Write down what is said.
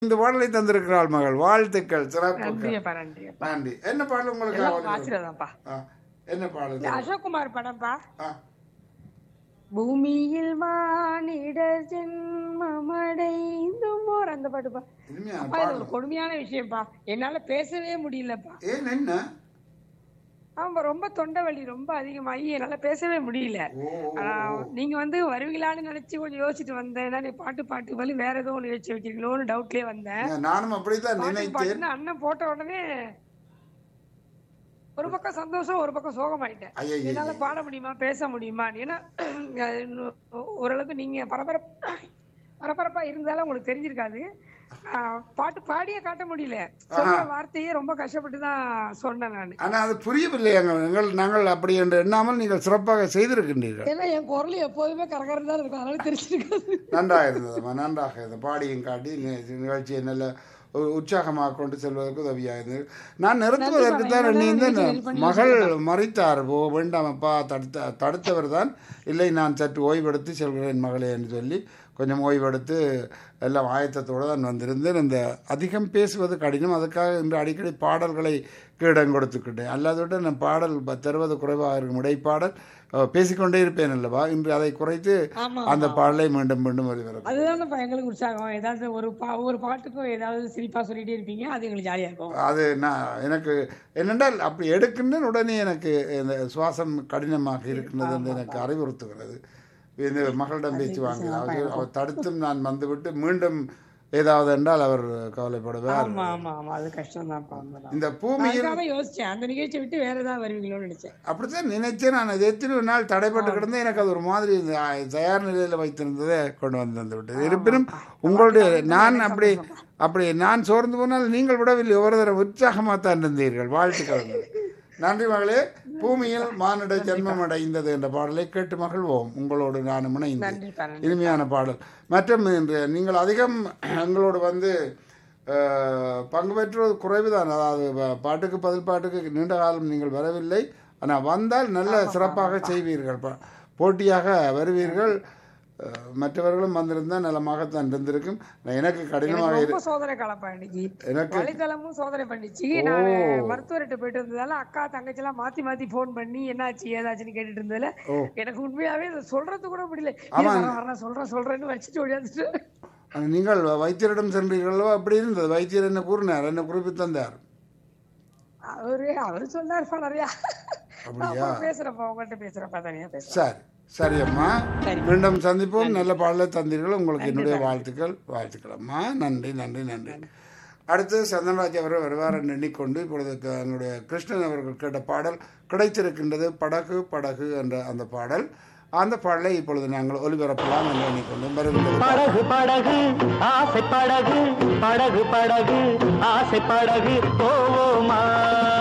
இந்த பாடலை தந்திருக்கிறாள் மகள் வாழ்த்துக்கள் சிறப்புகள் நன்றியப்பா நன்றியப்பா நன்றி என்ன பாடல் உங்களுக்கு எல்லாம் ஆவல்? ஆசீர்வாதம்ப்பா ஆ, என்ன பாடல் இந்த அசோக்குமார் படம்ப்பா ஆ, பூமியில் மானிடர் ஜென்மமடைந்தும் போர் அந்த பாட்டுப்பா இனிமையான அப்பா இது பாடல் ஒரு கொடுமையான விஷயம்ப்பா என்னால பேசவே முடியலப்பா ஏன் என்ன ஆமா ரொம்ப தொண்டை வலி ரொம்ப அதிகமாகி என்னால பேசவே முடியல ஓ ஓ, ஆனா நீங்க வந்து வருவீங்களான்னு நினைச்சு கொஞ்சம் யோசிச்சுட்டு வந்தேன் ஏன்னா நீ பாட்டு பாட்டு வலி வேற ஏதோ ஒண்ணு வச்சு வச்சிருக்கீங்களோன்னு டவுட்லயே வந்தேன் ஓ. நானும் அப்படித்தான் பாட்டு நினைத்தேன் பாட்டுன்னு அண்ணன் போட்ட உடனே ஒரு பக்கம் சந்தோஷம் ஒரு பக்கம் சோகமாயிட்டேன் ஐயையே. என்னால பாட முடியுமா பேச முடியுமா ஏன்னா இன்னும் ஓரளவுக்கு நீங்க பரபரப்பு பரபரப்பா இருந்தாலும் உங்களுக்கு தெரிஞ்சிருக்காது ஆஹ் பாட்டு பாடியே காட்ட முடியல சொல்ற வார்த்தையே ரொம்ப கஷ்டப்பட்டு தான் சொன்னேன் நான் ஆனா அது புரியவில்லை எங்கள் எங்கள் நாங்கள் அப்படி என்று எண்ணாமல் நீங்கள் சிறப்பாக செய்திருக்கின்றீர்கள் ஏன்னா என் குரல் எப்போதுமே கரகரம் தான் இருக்கும் அதனால தெரிஞ்சிருக்காது நன்றாக இருந்ததும்மா நன்றாக இருந்தது பாடியும் காட்டி நி- நிகழ்ச்சியை நல்ல உ- உற்சாகமாக கொண்டு செல்வதற்கு உதவியாக இருந்தது நான் நிறுத்துவதற்கு தான் எண்ணியிருந்தேன் மகள் மறித்தார் போ வேண்டாமப்பா தடுத்த தடுத்தவர் தான் இல்லை நான் சற்று ஓய்வெடுத்து செல்கிறேன் மகளே என்று சொல்லி கொஞ்சம் ஓய்வெடுத்து எல்லாம் ஆயத்தத்தோடு தான் வந்திருந்தேன் இந்த அதிகம் பேசுவது கடினம் அதுக்காக இன்று அடிக்கடி பாடல்களை இடம் கொடுத்துக்கிட்டேன் அல்லாதோட நான் பாடல் ப- தருவது குறைவாக இருக்கும் இடைப்பாடல் அஹ், பேசிக்கொண்டே இருப்பேன் அல்லவா இன்று அதை குறைத்து ஆமா, அந்த பாடலை மீண்டும் மீண்டும் வெளிவரும் அதுதானப்பா எங்களுக்கு உற்சாகம் ஏதாவது ஒரு பா ஒரு பாட்டுக்கும் ஏதாவது சிரிப்பா சொல்லிட்டே இருப்பீங்க அது எங்களுக்கு ஜாலியா இருக்கும் அது நான் எனக்கு என்னென்றால் அப்படி எடுக்கின்றேன் உடனே எனக்கு இந்த சுவாசம் கடினமாக இருக்கின்றது என்று எனக்கு அறிவுறுத்துகிறது இந்த மகளிடம் பேச்சு வாங்கினார் அவர் அவர் தடுத்தும் நான் வந்துவிட்டு மீண்டும் ஏதாவது என்றால் அவர் கவலைப்படுவார் ஆமா ஆமா ஆமா அது கஷ்டம் தான்ப்பா இந்த பூமியில் அதுக்காக யோசிச்சேன் அந்த நிகழ்ச்சியை விட்டு வேற ஏதாவது வருவீங்களோன்னு நினைச்சேன் அப்படித்தான் நினைச்சேன் நான் அது எத்தனை நாள் தடைப்பட்டு கிடந்தேன் எனக்கு அது ஒரு மாதிரி இந்த, ஆ, தயார் நிலையில் வைத்திருந்ததை கொண்டு வந்து வந்து விட்டது இருப்பினும் உங்களுடைய நான் அப்படி அப்படி நான் சோர்ந்து போனால் நீங்கள் விடவில்லை ஒவ்வொரு தடவை உற்சாகமாக தான் இருந்தீர்கள் வாழ்த்துக்கள் நன்றி மகளே பூமியில் மானிட ஜென்மம் அடைந்தது என்ற பாடலை கேட்டு மகிழ்வோம் உங்களோடு நான் இணைந்து நன்றிப்பா நன்றி இனிமையான பாடல் மற்றும் இன்று நீங்கள் அதிகம் எங்களோடு வந்து அஹ், பங்கு பெற்றுவது குறைவுதான் அதாவது ப- பாட்டுக்கு பதில் பாட்டுக்கு நீண்ட காலம் நீங்கள் வரவில்லை ஆனால் வந்தால் நல்ல சிறப்பாக செய்வீர்கள் ப- போட்டியாக வருவீர்கள் அஹ், மற்றவர்களும் வந்திருந்தால் நலமாகத்தான் இருந்திருக்கும் நான் எனக்கு கடினமாக இரு ரொம்ப சோதனை கலப்பா இன்னைக்கு எனக்கு வலைத்தளமும் சோதனை பண்ணிச்சு நான் மருத்துவர்கிட்ட போயிட்டு இருந்ததால அக்கா தங்கச்சி எல்லாம் மாத்தி மாத்தி போன் பண்ணி என்னாச்சு ஏதாச்சுன்னு கேட்டுட்டு இருந்ததுல ஓ. எனக்கு உண்மையாவே அதை சொல்றது கூட முடியல ஆமா. இரு, வரேன், வரேன், சொல்றேன் சொல்றேன்னு வச்சுட்டு ஓடியாந்துட்டு அஹ், நீங்கள் வைத்தியரிடம் சென்றீர்களோ அப்படி இருந்தது வைத்தியர் என்ன கூறினார் என்ன குறிப்பு தந்தார் அவரு அவரு சொன்னாருப்பா நிறையா அப்படியா? அப்புறம் பேசுறப்பா உங்கள்கிட்ட பேசுறப்பா தனியா பேசுறேன் சரி சரி அம்மா மீண்டும் சந்திப்போம் நல்ல பாடலை தந்தீர்கள் உங்களுக்கு என்னுடைய வாழ்த்துக்கள் வாழ்த்துக்கள் அம்மா நன்றி நன்றி நன்றி அடுத்து சந்தனராஜ் அவர்கள் வருவார் என்று எண்ணிக்கொண்டு இப்பொழுது க- எங்களுடைய கிருஷ்ணன் அவர்கள் கேட்ட பாடல் கிடைத்திருக்கின்றது படகு படகு என்ற அந்த பாடல் அந்த பாடலை இப்பொழுது நாங்கள் ஒலிபரப்பலாம் என்று எண்ணிக்கொண்டு வருகின்றது படகு படகு ஆசை படகு படகு படகு ஆசை படகு போவோமா